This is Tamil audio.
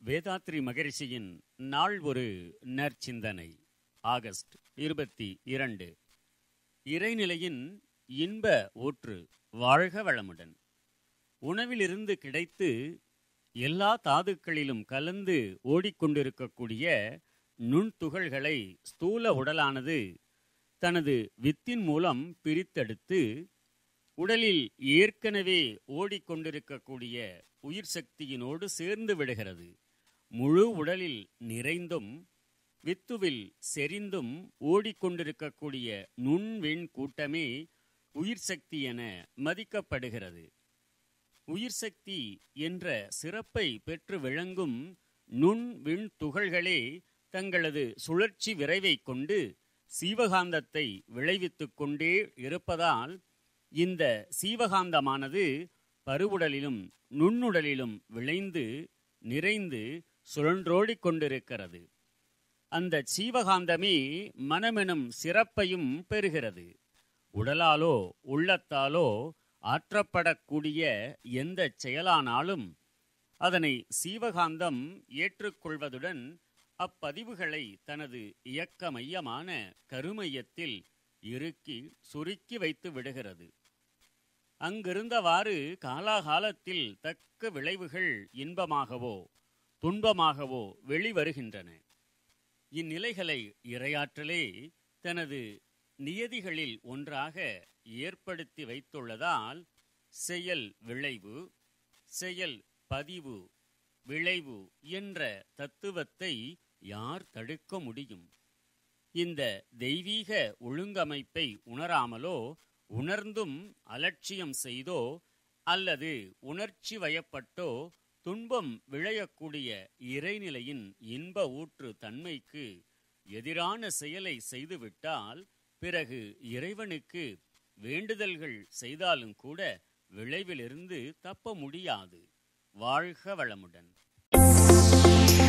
வேதாத்ரி மகரிஷியின் நாள் ஒரு நற்சிந்தனை ஆகஸ்ட் இருபத்தி இரண்டு இறைநிலையின் இன்ப ஊற்று வாழ்க வளமுடன் உணவிலிருந்து கிடைத்து எல்லா தாதுக்களிலும் கலந்து ஓடிக்கொண்டிருக்கக்கூடிய நுண்துகள்களை ஸ்தூல உடலானது தனது வித்தின் மூலம் பிரித்தெடுத்து உடலில் ஏற்கனவே ஓடிக்கொண்டிருக்கக்கூடிய உயிர் சக்தியினோடு சேர்ந்து விடுகிறது முழு உடலில் நிறைந்தும் வித்துவில் செறிந்தும் ஓடிக்கொண்டிருக்கக்கூடிய நுண்வெண் கூட்டமே உயிர் சக்தி என மதிக்கப்படுகிறது உயிர் சக்தி என்ற சிறப்பை பெற்று விளங்கும் நுண் விண் துகள்களே தங்களது சுழற்சி விரைவை கொண்டு சீவகாந்தத்தை விளைவித்துக் கொண்டே இருப்பதால் இந்த சீவகாந்தமானது பருவுடலிலும் நுண்ணுடலிலும் விளைந்து நிறைந்து சுழன்றோடிக் கொண்டிருக்கிறது அந்த சீவகாந்தமே மனமெனும் சிறப்பையும் பெறுகிறது உடலாலோ உள்ளத்தாலோ ஆற்றப்படக்கூடிய எந்த செயலானாலும் அதனை சீவகாந்தம் ஏற்றுக்கொள்வதுடன் அப்பதிவுகளை தனது இயக்க மையமான கருமையத்தில் இறுக்கி சுருக்கி வைத்து விடுகிறது அங்கிருந்தவாறு காலாகாலத்தில் தக்க விளைவுகள் இன்பமாகவோ துன்பமாகவோ வெளிவருகின்றன இந்நிலைகளை இரையாற்றலே தனது நியதிகளில் ஒன்றாக ஏற்படுத்தி வைத்துள்ளதால் செயல் விளைவு செயல் பதிவு விளைவு என்ற தத்துவத்தை யார் தடுக்க முடியும் இந்த தெய்வீக ஒழுங்கமைப்பை உணராமலோ உணர்ந்தும் அலட்சியம் செய்தோ அல்லது உணர்ச்சி வயப்பட்டோ துன்பம் விளையக்கூடிய இறைநிலையின் இன்ப ஊற்று தன்மைக்கு எதிரான செயலை செய்துவிட்டால் பிறகு இறைவனுக்கு வேண்டுதல்கள் செய்தாலும் கூட விளைவிலிருந்து தப்ப முடியாது வாழ்க வளமுடன்